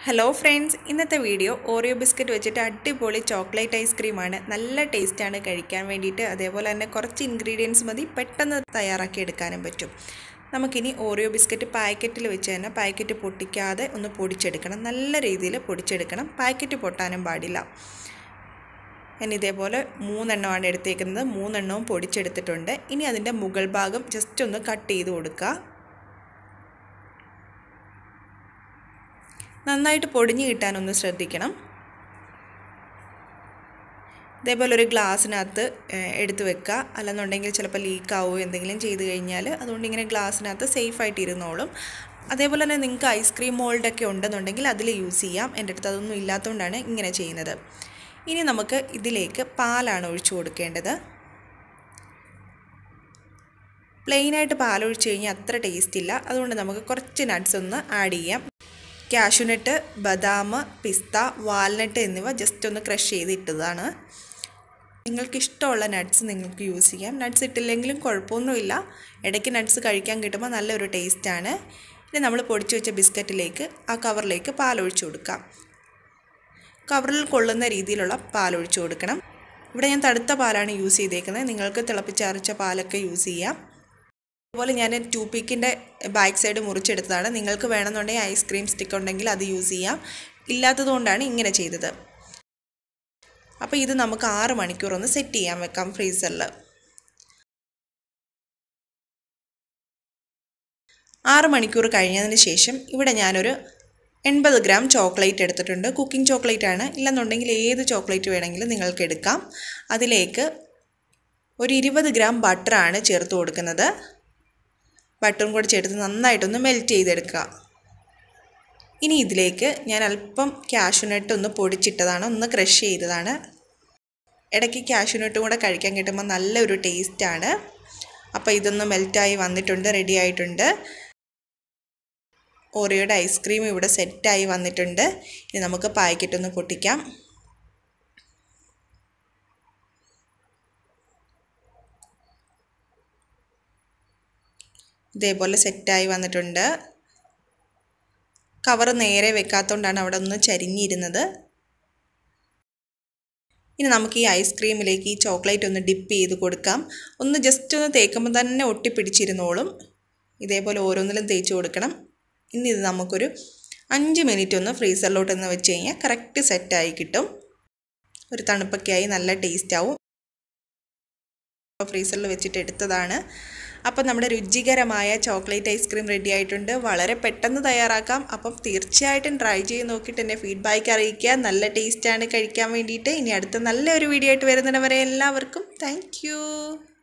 hello friends ഇന്നത്തെ video Oreo biscuit വെച്ചിട്ട് അടിപൊളി ചോക്ലേറ്റ് ഐസ്ക്രീമാണ് നല്ല ടേസ്റ്റാണ് കഴിക്കാൻ വേണ്ടിയിട്ട് അതേപോലെ തന്നെ കുറച്ച് ഇൻഗ്രീഡിയൻസ് മതി പെട്ടെന്ന് തയ്യാറാക്കി എടുക്കാനും പറ്റും നമുക്കിനി ഓറിയോ ബിസ്ക്കറ്റ് പാക്കറ്റിൽ വെച്ച് തന്നെ പാക്കറ്റ് പൊട്ടിക്കാതെ ഒന്ന് പൊടിച്ചെടുക്കണം നല്ല രീതിയിൽ പൊടിച്ചെടുക്കണം പാക്കറ്റ് പൊട്ടാനും പാടില്ല ഞാൻ ഇതേപോലെ മൂന്നെണ്ണമാണ് എടുത്തേക്കുന്നത് മൂന്നെണ്ണവും പൊടിച്ചെടുത്തിട്ടുണ്ട് ഇനി അതിൻ്റെ മുകൾ ഭാഗം ജസ്റ്റ് ഒന്ന് കട്ട് ചെയ്ത് കൊടുക്കുക നന്നായിട്ട് പൊടിഞ്ഞ് കിട്ടാനൊന്ന് ശ്രദ്ധിക്കണം ഇതേപോലെ ഒരു ഗ്ലാസ്സിനകത്ത് എടുത്ത് വെക്കുക അല്ലെന്നുണ്ടെങ്കിൽ ചിലപ്പോൾ ലീക്ക് ആവുമോ എന്തെങ്കിലും ചെയ്ത് കഴിഞ്ഞാൽ അതുകൊണ്ട് ഇങ്ങനെ ഗ്ലാസ്സിനകത്ത് സേഫായിട്ട് ഇരുന്നോളും അതേപോലെ തന്നെ നിങ്ങൾക്ക് ഐസ്ക്രീം മോൾഡൊക്കെ ഉണ്ടെന്നുണ്ടെങ്കിൽ അതിൽ യൂസ് ചെയ്യാം എൻ്റെ അടുത്ത് അതൊന്നും ഇല്ലാത്തതുകൊണ്ടാണ് ഇങ്ങനെ ചെയ്യുന്നത് ഇനി നമുക്ക് ഇതിലേക്ക് പാലാണ് ഒഴിച്ചു കൊടുക്കേണ്ടത് പ്ലെയിനായിട്ട് പാലൊഴിച്ച് കഴിഞ്ഞാൽ അത്ര ടേസ്റ്റ് ഇല്ല അതുകൊണ്ട് നമുക്ക് കുറച്ച് നട്ട്സ് ഒന്ന് ആഡ് ചെയ്യാം കാഷ്യൂനട്ട് ബദാം പിസ്ത വാൽനട്ട് എന്നിവ ജസ്റ്റ് ഒന്ന് ക്രഷ് ചെയ്തിട്ടതാണ് നിങ്ങൾക്ക് ഇഷ്ടമുള്ള നട്ട്സ് നിങ്ങൾക്ക് യൂസ് ചെയ്യാം നട്ട്സ് ഇട്ടില്ലെങ്കിലും കുഴപ്പമൊന്നുമില്ല ഇടയ്ക്ക് നട്ട്സ് കഴിക്കാൻ കിട്ടുമ്പോൾ നല്ലൊരു ടേസ്റ്റാണ് ഇനി നമ്മൾ പൊടിച്ചു വെച്ച ബിസ്ക്കറ്റിലേക്ക് ആ കവറിലേക്ക് പാലൊഴിച്ചു കൊടുക്കാം കവറിൽ കൊള്ളുന്ന രീതിയിലുള്ള പാലൊഴിച്ചു കൊടുക്കണം ഇവിടെ ഞാൻ തടുത്ത പാലാണ് യൂസ് ചെയ്തേക്കുന്നത് നിങ്ങൾക്ക് തിളപ്പിച്ചാറിച്ച പാലൊക്കെ യൂസ് ചെയ്യാം അതുപോലെ ഞാൻ ടൂ പീക്കിൻ്റെ ബാക്ക് സൈഡ് മുറിച്ചെടുത്തതാണ് നിങ്ങൾക്ക് വേണമെന്നുണ്ടെങ്കിൽ ഐസ്ക്രീം സ്റ്റിക്ക് ഉണ്ടെങ്കിൽ അത് യൂസ് ചെയ്യാം ഇല്ലാത്തതുകൊണ്ടാണ് ഇങ്ങനെ ചെയ്തത് അപ്പോൾ ഇത് നമുക്ക് ആറ് മണിക്കൂർ ഒന്ന് സെറ്റ് ചെയ്യാൻ വെക്കാം ഫ്രീസറിൽ ആറ് മണിക്കൂർ കഴിഞ്ഞതിന് ശേഷം ഇവിടെ ഞാനൊരു എൺപത് ഗ്രാം ചോക്ലേറ്റ് എടുത്തിട്ടുണ്ട് കുക്കിംഗ് ചോക്ലേറ്റ് ആണ് ഇല്ലെന്നുണ്ടെങ്കിൽ ഏത് ചോക്ലേറ്റ് വേണമെങ്കിലും നിങ്ങൾക്ക് എടുക്കാം അതിലേക്ക് ഒരു ഇരുപത് ഗ്രാം ബട്ടറാണ് ചേർത്ത് കൊടുക്കുന്നത് ബട്ടറും കൂടി ചേർത്ത് നന്നായിട്ടൊന്ന് മെൽറ്റ് ചെയ്തെടുക്കുക ഇനി ഇതിലേക്ക് ഞാൻ അല്പം കാഷ്യൂനട്ട് ഒന്ന് പൊടിച്ചിട്ടതാണ് ഒന്ന് ക്രഷ് ചെയ്തതാണ് ഇടയ്ക്ക് കാഷ്യൂനട്ടും കൂടെ കഴിക്കാൻ കിട്ടുമ്പോൾ നല്ലൊരു ടേസ്റ്റാണ് അപ്പോൾ ഇതൊന്ന് മെൽറ്റായി വന്നിട്ടുണ്ട് റെഡി ആയിട്ടുണ്ട് ഓറിയോയുടെ ഐസ്ക്രീം ഇവിടെ സെറ്റായി വന്നിട്ടുണ്ട് ഇനി നമുക്ക് പാക്കറ്റ് ഒന്ന് പൊട്ടിക്കാം ഇതേപോലെ സെറ്റായി വന്നിട്ടുണ്ട് കവർ നേരെ വെക്കാത്തതുകൊണ്ടാണ് അവിടെ ഒന്ന് ചരിഞ്ഞിരുന്നത് ഇനി നമുക്ക് ഈ ഐസ്ക്രീമിലേക്ക് ഈ ചോക്ലേറ്റ് ഒന്ന് ഡിപ്പ് ചെയ്ത് കൊടുക്കാം ഒന്ന് ജസ്റ്റ് ഒന്ന് തേക്കുമ്പോൾ തന്നെ ഒട്ടിപ്പിടിച്ചിരുന്നോളും ഇതേപോലെ ഓരോന്നിലും തേച്ച് കൊടുക്കണം ഇനി ഇത് നമുക്കൊരു അഞ്ച് മിനിറ്റ് ഒന്ന് ഫ്രീസറിലോട്ട് ഒന്ന് വെച്ച് കഴിഞ്ഞാൽ കറക്റ്റ് സെറ്റായി കിട്ടും ഒരു തണുപ്പൊക്കെ ആയി നല്ല ടേസ്റ്റ് ആവും ഫ്രീസറിൽ വെച്ചിട്ട് എടുത്തതാണ് അപ്പം നമ്മുടെ രുചികരമായ ചോക്ലേറ്റ് ഐസ്ക്രീം റെഡി ആയിട്ടുണ്ട് വളരെ പെട്ടെന്ന് തയ്യാറാക്കാം അപ്പം തീർച്ചയായിട്ടും ട്രൈ ചെയ്ത് നോക്കിയിട്ട് എന്നെ ഫീഡ്ബാക്ക് അറിയിക്കുക നല്ല ടേസ്റ്റാണ് കഴിക്കാൻ വേണ്ടിയിട്ട് ഇനി അടുത്ത നല്ലൊരു വീഡിയോ ആയിട്ട് വരുന്നിടം വരെ എല്ലാവർക്കും താങ്ക്